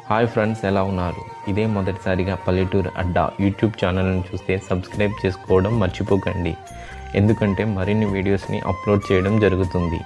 Hi friends ఎలా ఉన్నారు ఇదే మొదటిసారిగా పల్లెటూరు అడ్డా యూట్యూబ్ ఛానల్ని చూస్తే సబ్స్క్రైబ్ చేసుకోవడం మర్చిపోకండి ఎందుకంటే మరిన్ని వీడియోస్ని అప్లోడ్ చేయడం జరుగుతుంది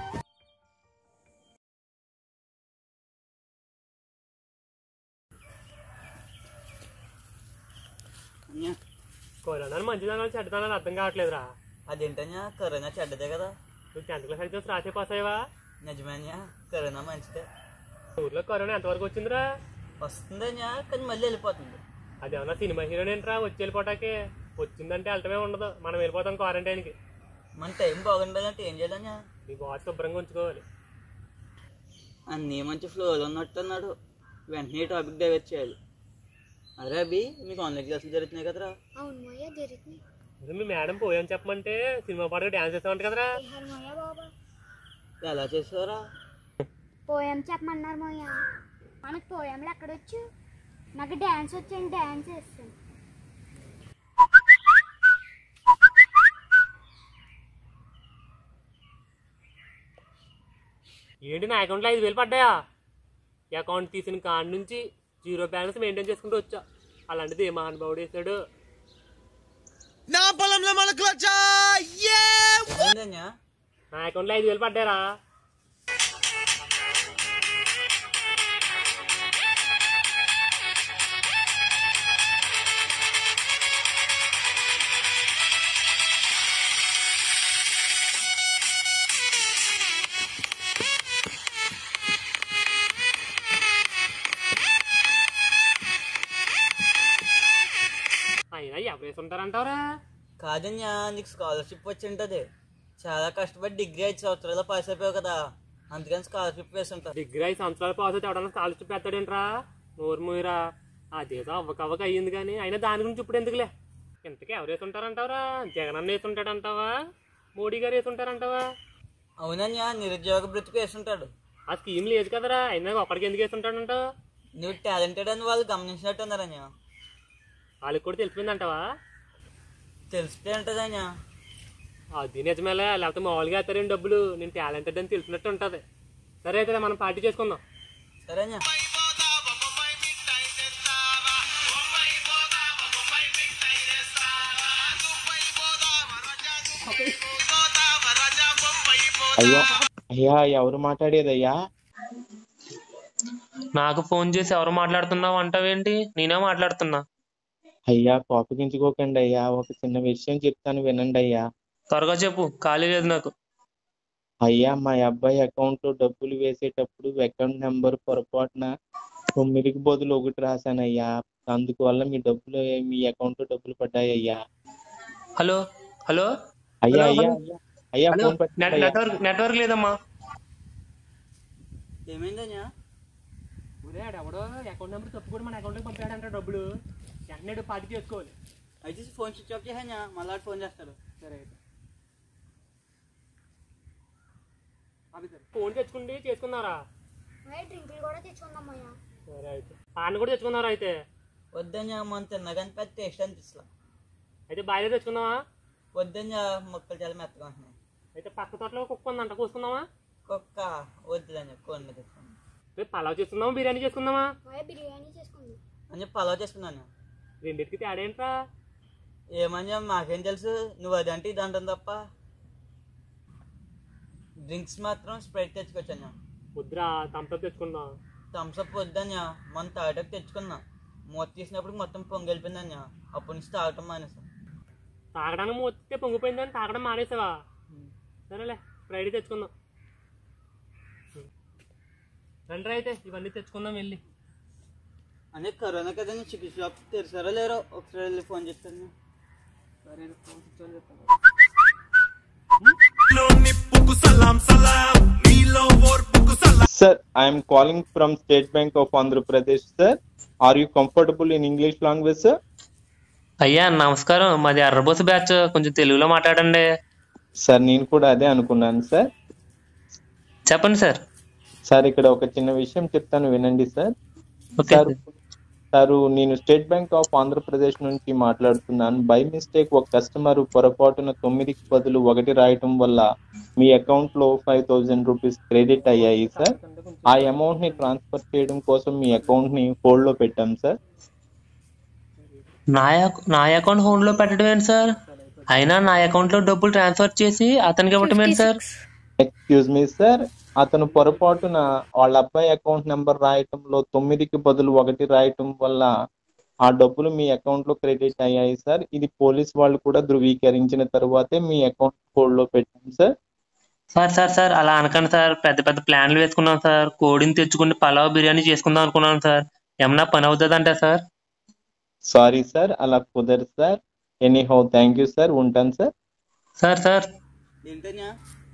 అన్య, కరోనా మంచిదనాలు చెడ్డదనాలు అర్థం కావట్లేదురా అదేంటన్యా కరోనా చెడ్డదే కదా నువ్వు టెన్త్ క్లాస్ ఎగ్జామ్స్ రాసే పాస్ అయ్యవా నిజమేన్యా కరోనా మంచిదే ఊర్లో కరోనా ఎంతవరకు వచ్చిందిరా వస్తుందన్యా కానీ మళ్ళీ వెళ్ళిపోతుంది అదేమన్నా సినిమా హీరోయిన్ ఏంట్రా వచ్చి వెళ్ళిపోటాకే వచ్చిందంటే వెళ్ళటమే ఉండదు మనం వెళ్ళిపోతాం క్వారంటైన్కి మన టైం బాగుండాలంటే ఏం చేయాలన్యా నీ బాస్ శుభ్రంగా ఉంచుకోవాలి అన్నీ మంచి ఫ్లోలో ఉన్నట్టున్నాడు వెంటనే టాపిక్ డైవర్ట్ చేయాలి అరే అభి మీకు ఆన్లైన్ క్లాసులు జరుగుతున్నాయి కదరా అవును మోయ జరుగుతుంది అదే మీ మేడం పోయాని చెప్పమంటే సినిమా పాటగా డ్యాన్స్ చేస్తామంట కదరా హర్ మోయ బాబా ఎలా చేసావురా పోయం చెప్పమన్నారు మోయ మనకు పోయంలు ఎక్కడొచ్చు నాకు డ్యాన్స్ వచ్చాను డ్యాన్స్ వేస్తాను ఏంటి నా అకౌంట్లో ఐదు వేలు పడ్డాయా ఈ అకౌంట్ తీసిన కాడి నుంచి జీరో బ్యాలెన్స్ మెయింటైన్ చేసుకుంటూ వచ్చా అలాంటిది ఏ మహానుభావుడు వేసాడు ఏంటన్యా నా అకౌంట్లో ఐదు వేలు పడ్డారా అయినా ఎవరు వేసి ఉంటారంటారా కాదన్యా నీకు స్కాలర్షిప్ వచ్చి ఉంటుంది చాలా కష్టపడి డిగ్రీ ఐదు సంవత్సరాలు పాస్ అయిపోయావు కదా అందుకని స్కాలర్షిప్ వేసి ఉంటారు డిగ్రీ ఐదు సంవత్సరాలు పాస్ అయితే ఎవడన్నా స్కాలర్షిప్ పెడతాడేంట్రా నోరు మూయరా అదేదో అవ్వకవ్వక అయ్యింది కానీ అయినా దాని గురించి ఇప్పుడు ఎందుకులే ఇంతకీ ఎవరు వేసి ఉంటారంటావరా జగన్ అన్న వేసి ఉంటాడంటావా మోడీ గారు వేసి ఉంటారంటావా అవునన్యా నిరుద్యోగ బ్రతికి వేసి ఉంటాడు ఆ స్కీమ్ లేదు కదరా అయినా ఒక్కడికి ఎందుకు వేసి ఉంటాడంటావు నువ్వు టాలెంటెడ్ అని వాళ్ళు గమనించినట్టు ఉన్నారన్యా వాళ్ళకి కూడా తెలిసిపోయిందంటావా తెలిస్తే ఉంటుందన్యా అది నిజమేలే లేకపోతే మామూలుగా వేస్తారేం డబ్బులు నేను టాలెంటెడ్ అని తెలిసినట్టు ఉంటుంది సరే అయితే మనం పార్టీ చేసుకుందాం సరేనా అయ్యా అయ్యా ఎవరు మాట్లాడేదయ్యా నాకు ఫోన్ చేసి ఎవరు మాట్లాడుతున్నావు అంటావేంటి నేనే మాట్లాడుతున్నా అయ్యా కోపగించుకోకండి అయ్యా ఒక చిన్న విషయం చెప్తాను వినండి అయ్యా త్వరగా చెప్పు ఖాళీ లేదు నాకు అయ్యా మా అబ్బాయి అకౌంట్ లో డబ్బులు వేసేటప్పుడు అకౌంట్ నెంబర్ పొరపాటున తొమ్మిదికి బదులు ఒకటి రాశానయ్యా అందువల్ల మీ డబ్బులు మీ అకౌంట్ లో డబ్బులు పడ్డాయి అయ్యా హలో హలో అయ్యా హలో, అయ్యా హలో. అయ్యా అయ్యా హలో ఫోన్ పెట్టండి అయ్యా. నెట్వర్క్ నెట్వర్క్ లేదమ్మా ఏమైందన్యా ఎవడో అకౌంట్ నెంబర్ తప్పు కూడా మన అకౌంట్కి పంపాడంట డబ్బులు వెంటనే పార్టీ చేసుకోవాలి అయితే ఫోన్ స్విచ్ ఆఫ్ చేసాన్యా మళ్ళీ ఫోన్ చేస్తాడు సరే అయితే ఫోన్ తెచ్చుకుంటే చేసుకున్నారా మోయ డ్రింకులు కూడా తెచ్చుకుందాం మోయ సరే అయితే పాన్ కూడా తెచ్చుకున్నారా అయితే వద్దన్యా మనం తిన్నగాని పెద్ద టేస్ట్ అనిపిస్తా అయితే బాయిలర్ తెచ్చుకుందామా వద్దన్యా మొక్కలు చాలా మెత్తగా ఉంటున్నాయి అయితే పక్క తోటలో కుక్క ఉందంట కూసుకుందామా కుక్క వద్దుదన్యా కొన్ని తెచ్చుకున్నాను రేపు పలావ్ చేసుకుందామా బిర్యానీ చేసుకుందామా మోయ బిర్యానీ చేసుకుందాం అని పలావ్ చేసుకున్నాను రెండింటికి తేడా ఏంట్రా ఏమన్నా మాకేం తెలుసు నువ్వు అదంటే ఇది అంటాం తప్ప డ్రింక్స్ మాత్రం స్ప్రైట్ తెచ్చుకోవచ్చన్యా వద్దురా థమ్స్అప్ తెచ్చుకుందాం థమ్స్అప్ వద్దన్యా మన తాగటం తెచ్చుకున్నా మూత తీసినప్పుడు మొత్తం పొంగెళ్ళిపోయిందన్యా అప్పటి నుంచి తాగటం మానేసాం తాగడానికి మొత్తే పొంగిపోయిందని తాగడం మానేసావా సరేలే ఫ్రైడే తెచ్చుకుందాం రండి అయితే ఇవన్నీ తెచ్చుకుందాం వెళ్ళి అనే కరోనా కదండి చికెన్ షాప్ తెరిచారో లేరో ఒకసారి వెళ్ళి ఫోన్ చేస్తాను సరే ఫోన్ స్విచ్ ఆన్ చేస్తాను Sir, I am calling from State Bank of Andhra Pradesh, sir. Are you comfortable in English language, sir? అయ్యా నమస్కారం మాది ఎర్రబోసు బ్యాచ్ కొంచెం తెలుగులో మాట్లాడండి సార్ నేను కూడా అదే అనుకున్నాను సార్ చెప్పండి సార్ సార్ ఇక్కడ ఒక చిన్న విషయం చెప్తాను వినండి సార్ ఓకే సార్ సారు నేను స్టేట్ బ్యాంక్ ఆఫ్ ఆంధ్రప్రదేశ్ నుంచి మాట్లాడుతున్నాను బై మిస్టేక్ ఒక కస్టమర్ పొరపాటున తొమ్మిదికి బదులు ఒకటి రాయటం వల్ల మీ అకౌంట్ లో ఫైవ్ థౌజండ్ రూపీస్ క్రెడిట్ అయ్యాయి సార్ ఆ అమౌంట్ ని ట్రాన్స్ఫర్ చేయడం కోసం మీ అకౌంట్ ని హోల్డ్ లో పెట్టాం సార్ నా అకౌ- నా అకౌంట్ హోల్డ్ లో పెట్టడం ఏంటి సార్ అయినా నా అకౌంట్ లో డబ్బులు ట్రాన్స్ఫర్ చేసి అతనికి ఇవ్వటం ఏంటి సార్ ఎక్స్క్యూజ్ మీ సార్ అతను పొరపాటున వాళ్ళ అబ్బాయి అకౌంట్ నెంబర్ రాయటంలో తొమ్మిదికి బదులు ఒకటి రాయటం వల్ల ఆ డబ్బులు మీ అకౌంట్ లో క్రెడిట్ అయ్యాయి సార్ ఇది పోలీస్ వాళ్ళు కూడా ధృవీకరించిన తర్వాతే మీ అకౌంట్ హోల్డ్ లో పెట్టాం సార్ సార్ సార్ సార్ అలా అనకండి సార్ పెద్ద పెద్ద ప్లాన్లు వేసుకున్నాం సార్ కోడిని తెచ్చుకుని పలావ్ బిర్యానీ చేసుకుందాం అనుకున్నాను సార్ ఏమన్నా పని అవుతుందంట సార్ సారీ సార్ అలా కుదరదు sir anyhow thank you sir ఉంటాను సార్ సార్ సార్ ఏంటన్యా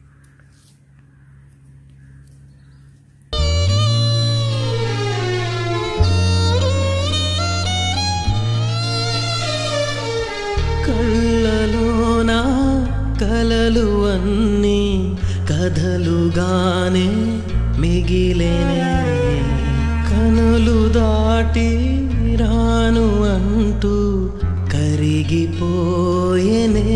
కళ్ళలోన కలలు అన్నీ కథలుగానే మిగిలేనే కనులు దాటి రాను అంటూ కరిగిపోయేనే